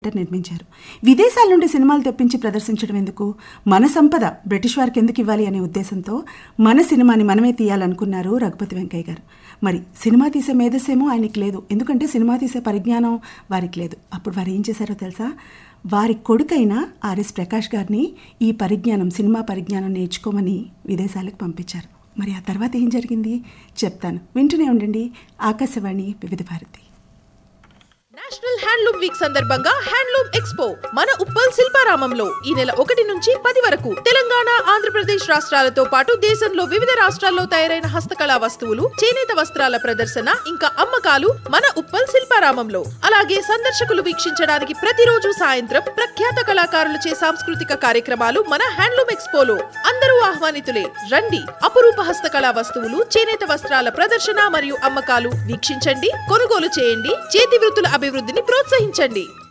theatre నిర్మించారు విదేశాల నుండి సినిమాలు తెప్పించి ప్రదర్శించడం ఎందుకు మన సంపద బ్రిటిష్ వారికి ఎందుకు ఇవ్వాలి అనే ఉద్దేశంతో మన సినిమాని మనమే తీయాలనుకున్నారు రఘుపతి వెంకయ్య గారు మరి సినిమా తీసే మేధస్సేమో ఆయనకి లేదు ఎందుకంటే సినిమా తీసే పరిజ్ఞానం వారికి లేదు అప్పుడు వారు ఏం చేశారో తెలుసా వారి కొడుకైన ఆర్ఎస్ ప్రకాష్ గారిని ఈ పరిజ్ఞానం సినిమా పరిజ్ఞానం నేర్చుకోమని విదేశాలకు పంపించారు మరి ఆ తర్వాత ఏం జరిగింది చెప్తాను వింటూనే ఉండండి Akashvani Vividh Bharati national handloom week సందర్భంగా హ్యాండ్లూమ్ ఎక్స్పో మన ఉప్పల్ శిల్పారామంలో ఈ నెల ఒకటి నుంచి పది వరకు తెలంగాణ ఆంధ్రప్రదేశ్ రాష్ట్రాలతో పాటు దేశంలో వివిధ రాష్ట్రాల్లో తయారైన హస్తకళా వస్తువులు చేనేత వస్త్రాల ప్రదర్శన ఇంకా అమ్మకాలు మన ఉప్పల్ శిల్పారామంలో అలాగే సందర్శకులు వీక్షించడానికి ప్రతిరోజు సాయంత్రం ప్రఖ్యాత కళాకారులచే సాంస్కృతిక కార్యక్రమాలు మన హ్యాండ్లూమ్ ఎక్స్పోలో అందరూ ఆహ్వానితులే రండి అపురూప హస్తకళా వస్తువులు చేనేత వస్త్రాల ప్రదర్శన మరియు అమ్మకాలు వీక్షించండి కొనుగోలు చేయండి చేతి వృత్తుల అభివృద్ధిని ప్రోత్సహించండి